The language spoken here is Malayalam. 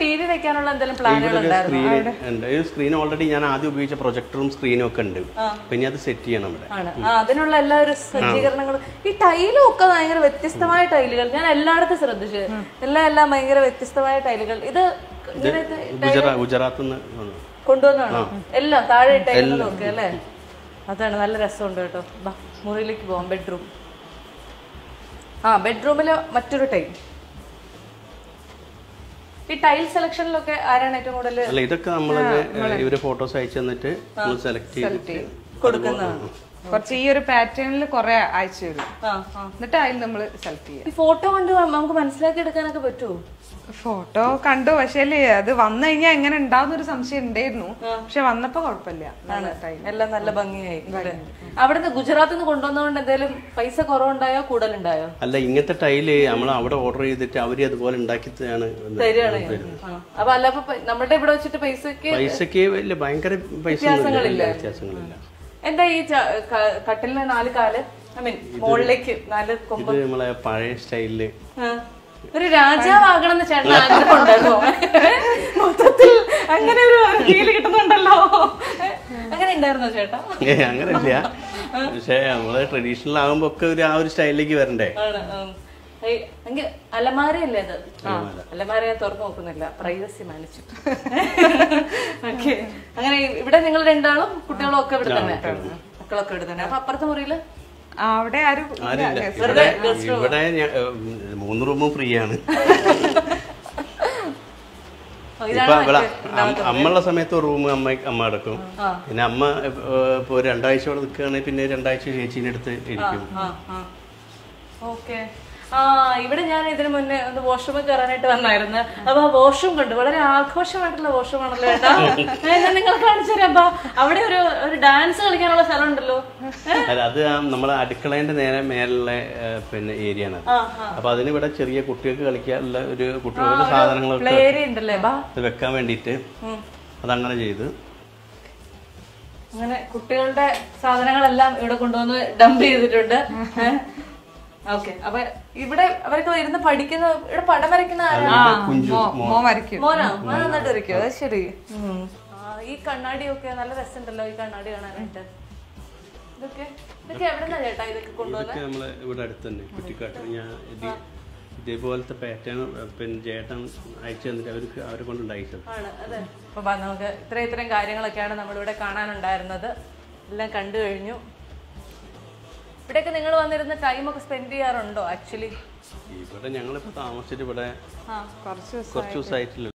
ടി വി വെക്കാനുള്ള എന്തെങ്കിലും പ്ലാനുകൾ ഇവിടെ സ്ക്രീൻ ഉണ്ട് ഈ സ്ക്രീൻ ഓൾറെഡി ഞാൻ ആദ്യം ഉപയോഗിച്ച പ്രൊജക്ടറും സ്ക്രീനും ഒക്കെ ഉണ്ട് പിന്നെ അത് സെറ്റ് ചെയ്യണം ഇവിടെ ആണ് ആ അതിനുള്ള എല്ലാ ഒരു സജ്ജീകരണങ്ങളും ഈ ടൈലും ഒക്കെ ഭയങ്കര വ്യത്യസ്തമായ ടൈലുകൾ ഞാൻ എല്ലായിടത്തും ശ്രദ്ധിച്ചു എല്ലാം എല്ലാം ഭയങ്കര വ്യത്യസ്തമായ ടൈലുകൾ ഇത് ഇങ്ങനത്തെ ഗുജറാ ഗുജറാത്തിൽ നിന്ന് വന്നു കൊണ്ടുവന്നാണോ എല്ലാം താഴെ ഇട്ടേക്കുന്നത് നോക്കുക അല്ലേ അതാണ് നല്ല രസമുണ്ട് കേട്ടോ ബാ മുറിയിലേക്ക് പോവാം ബെഡ്റൂം ആ ബെഡ്റൂമില് മറ്റൊരു ടൈൽ ഈ ടൈൽ സെലക്ഷനിലൊക്കെ ആരാണ് ഏറ്റവും കൂടുതൽ അല്ല ഇതൊക്കെ നമ്മൾ തന്നെ ഇവര് ഫോട്ടോസ് അയച്ചു തന്നിട്ട് നമ്മൾ സെലക്ട് ചെയ്തിട്ട് കൊടുക്കുന്നതാണ് കുറച്ച് ഈ ഒരു പാറ്റേണിൽ കുറെ അയച്ചു തരും ആ ആ എന്നിട്ട് അതിൽ നമ്മൾ സെലക്ട് ചെയ്യാം ഈ ഫോട്ടോ കണ്ട് നമുക്ക് മനസ്സിലാക്കി എടുക്കാനൊക്കെ പറ്റുമോ ഫോട്ടോ കണ്ടു പക്ഷേ അത് വന്നു കഴിഞ്ഞാൽ എങ്ങനെ ഉണ്ടാവുന്ന ഒരു സംശയം ഉണ്ടായിരുന്നു പക്ഷെ വന്നപ്പോ കുഴപ്പമില്ല നല്ല time. എല്ലാം നല്ല ഭംഗിയായി അല്ലേ? അവിടുന്ന് ഗുജറാത്തിൽ നിന്ന് കൊണ്ടുവന്നതുകൊണ്ട് എന്തെങ്കിലും പൈസ കുറവുണ്ടായോ കൂടുതലുണ്ടായോ അല്ല ഇങ്ങനത്തെ ടൈല് നമ്മൾ അവിടെ ഓർഡർ ചെയ്തിട്ട് അവര് അതുപോലെ ഉണ്ടാക്കിയാണ് തരികയാണ് ആ. അപ്പൊ അല്ല അപ്പൊ പ- നമ്മുടെ ഇവിടെ വെച്ചിട്ട് പൈസക്ക് പൈസക്ക് വലിയ ഭയങ്കര പൈസ ഒന്നുമില്ല. വ്യത്യാസങ്ങളില്ല എന്താ ഈ ച- ക- കട്ടിലിന് നാല് കാല് ഐ മീൻ മുകളിലേക്ക് നാല് കൊമ്പ് ഇത് നമ്മളെ പഴയ സ്റ്റൈലില് ആ. ഒരു രാജാവാകണമെന്ന് ചേട്ടൻ ആഗ്രഹം ഉണ്ടല്ലോ മൊത്തത്തിൽ അങ്ങനെ ഒരു ഫീല് കിട്ടുന്നുണ്ടല്ലോ അങ്ങനെ ഉണ്ടായിരുന്നോ ചേട്ടാ ഏ അങ്ങനല്ല പക്ഷെ നമ്മള് ട്രഡീഷണൽ ആകുമ്പോ ഒക്കെ ഒരു ആ ഒരു സ്റ്റൈലിലേക്ക് വരണ്ടേ ആണ് ഉം. ഏയ്, എങ്കി അലമാരയല്ലേ അത് അലമാര ഞാൻ തുറന്നു നോക്കുന്നില്ല പ്രൈവസി മാനിച്ചു ഓക്കെ അങ്ങനെ ഇവിടെ നിങ്ങൾ രണ്ടാളും കുട്ടികളും ഒക്കെ ഇവിടെ തന്നെ മക്കളൊക്കെ ഇവിടെ തന്നെ അപ്പൊ അപ്പുറത്തെ മുറിയില് ആ, അവിടെ ആരും ഇല്ല. ആരില്ല ഇവിടെ ഇവിടെ ഞാൻ, ഏ, മൂന്ന് റൂമും ഫ്രീ ആണ് ഓ, ഇപ്പൊ ഇവിടെ അമ്മ- അമ്മയുള്ള സമയത്ത് ഒരു റൂം അമ്മ അമ്മ അടക്കും പിന്നെ അമ്മ ഇപ്പൊ രണ്ടാഴ്ച ഇവിടെ നിൽക്കുകയാണെങ്കിൽ പിന്നെ രണ്ടാഴ്ച ചേച്ചീൻ്റെ അടുത്ത് ഇരിക്കും ഓക്കെ ആ ഇവിടെ ഞാൻ ഇതിനു മുന്നേ ഒന്ന് വാഷ്റൂമിൽ കയറാനായിട്ട് വന്നായിരുന്നു അപ്പൊ ആ വാഷ്റൂം കണ്ടു വളരെ ആഘോഷമായിട്ടുള്ള വാഷ്റൂം ആണല്ലോ ഏട്ടാ ഏ, ഞാൻ നിങ്ങൾ കാണിച്ചു തരാം അപ്പൊ അവിടെ ഒരു ഒരു ഡാൻസ് കളിക്കാനുള്ള സ്ഥലം ഉണ്ടല്ലോ അല്ല അത് ആ നമ്മളെ അടുക്കളേന്റെ നേരെ മേലുള്ള ഏ, പിന്നെ ഏരിയ ആണ് ആ അപ്പൊ അതിന് ഇവിടെ ചെറിയ കുട്ടികൾക്ക് കളിക്കാനുള്ള ഒരു കുട്ടികളുടെ സാധനങ്ങളൊക്കെ പ്ലേ ഏരിയ ഉണ്ടല്ലേ ബാ ഇത് വെക്കാൻ വേണ്ടിയിട്ട് അതങ്ങനെ ചെയ്ത് അങ്ങനെ കുട്ടികളുടെ സാധനങ്ങളെല്ലാം ഇവിടെ കൊണ്ടുവന്ന് ഡംപ് ചെയ്തിട്ടുണ്ട് ഓക്കെ അപ്പൊ ഇവിടെ അവരൊക്കെ ഇരുന്ന് പഠിക്കുന്ന ഇവിടെ പടം വരയ്ക്കുന്ന ആരാണ് ആ, കുഞ്ചു മോ- മോൻ വരയ്ക്കും മോനോ മോൻ നന്നായിട്ട് വരയ്ക്കും അത് ശരി ആ, ഈ കണ്ണാടിയൊക്കെ നല്ല രസമുണ്ടല്ലോ ഈ കണ്ണാടി കാണാനായിട്ട് ഇതൊക്കെ ഇതൊക്കെ എവിടെന്നാ ചേട്ടാ ഇതൊക്കെ കൊണ്ടുവന്നത് ഇതൊക്കെ നമ്മളെ ഇവിടെ അടുത്ത് തന്നെ കുറ്റിക്കാട്ട് ഞാൻ ഇത് ഇതേപോലത്തെ പാറ്റേൺ പിന്നെ ചേട്ടൻ അയച്ചു തന്നിട്ട് അവർക്ക് അവരെ കൊണ്ട് ഉണ്ടാക്കിച്ചത് ആണ് അതെ അപ്പൊ ബാ, നമുക്ക് ഇത്രയും ഇത്രയും കാര്യങ്ങളൊക്കെയാണ് നമ്മളിവിടെ കാണാനുണ്ടായിരുന്നത് എല്ലാം കണ്ടു കഴിഞ്ഞു ഇവിടെയൊക്കെ നിങ്ങൾ വന്നിരുന്ന ടൈമൊക്കെ സ്പെൻഡ് ചെയ്യാറുണ്ടോ ആക്ച്വലി ഇവിടെ ഞങ്ങളിപ്പോ താമസിച്ചിട്ട് ഇവിടെ ആ കുറച്ച് കുറച്ച് ദിവസമായിട്ടില്ല